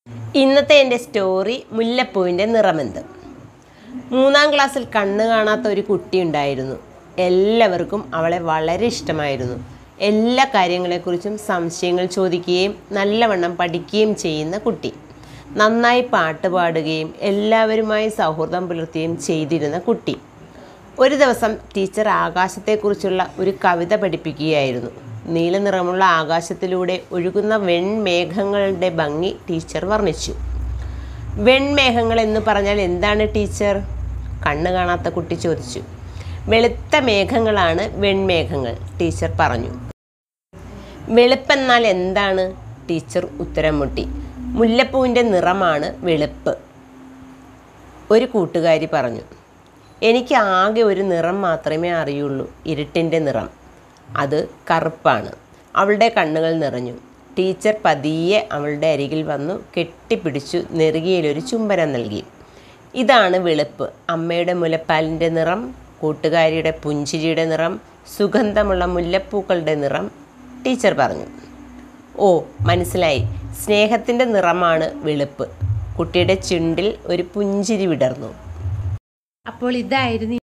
ഇന്നത്തെ എൻ്റെ സ്റ്റോറി മുല്ലപ്പൂവിൻ്റെ നിറമെന്ത് മൂന്നാം ക്ലാസ്സിൽ കണ്ണ് കാണാത്ത ഒരു കുട്ടി ഉണ്ടായിരുന്നു എല്ലാവർക്കും അവളെ വളരെ ഇഷ്ടമായിരുന്നു എല്ലാ കാര്യങ്ങളെക്കുറിച്ചും സംശയങ്ങൾ ചോദിക്കുകയും നല്ലവണ്ണം പഠിക്കുകയും ചെയ്യുന്ന കുട്ടി നന്നായി പാട്ട് പാടുകയും എല്ലാവരുമായി സൗഹൃദം പുലർത്തുകയും ചെയ്തിരുന്ന കുട്ടി ഒരു ദിവസം ടീച്ചർ ആകാശത്തെക്കുറിച്ചുള്ള ഒരു കവിത പഠിപ്പിക്കുകയായിരുന്നു നീല നിറമുള്ള ആകാശത്തിലൂടെ ഒഴുകുന്ന വെൺമേഘങ്ങളുടെ ഭംഗി ടീച്ചർ വർണ്ണിച്ചു വെൺമേഘങ്ങൾ എന്ന് പറഞ്ഞാൽ എന്താണ് ടീച്ചർ കണ്ണ് കാണാത്ത കുട്ടി ചോദിച്ചു വെളുത്ത മേഘങ്ങളാണ് വെൺമേഘങ്ങൾ ടീച്ചർ പറഞ്ഞു വെളുപ്പെന്നാൽ എന്താണ് ടീച്ചർ ഉത്തരം മുട്ടി മുല്ലപ്പൂവിൻ്റെ നിറമാണ് വെളുപ്പ് ഒരു കൂട്ടുകാരി പറഞ്ഞു എനിക്ക് ആകെ ഒരു നിറം മാത്രമേ അറിയുള്ളൂ ഇരുട്ടിൻ്റെ നിറം അത് കറുപ്പാണ് അവളുടെ കണ്ണുകൾ നിറഞ്ഞു ടീച്ചർ പതിയെ അവളുടെ അരികിൽ വന്നു കെട്ടിപ്പിടിച്ചു നെറുകയിലൊരു ചുംബനം നൽകി ഇതാണ് വെളുപ്പ് അമ്മയുടെ മുലപ്പാലിൻ്റെ നിറം കൂട്ടുകാരിയുടെ പുഞ്ചിരിയുടെ നിറം സുഗന്ധമുള്ള മുല്ലപ്പൂക്കളുടെ നിറം ടീച്ചർ പറഞ്ഞു ഓ മനസ്സിലായി സ്നേഹത്തിൻ്റെ നിറമാണ് വെളുപ്പ് കുട്ടിയുടെ ചുണ്ടിൽ ഒരു പുഞ്ചിരി വിടർന്നു അപ്പോൾ ഇതായിരുന്നു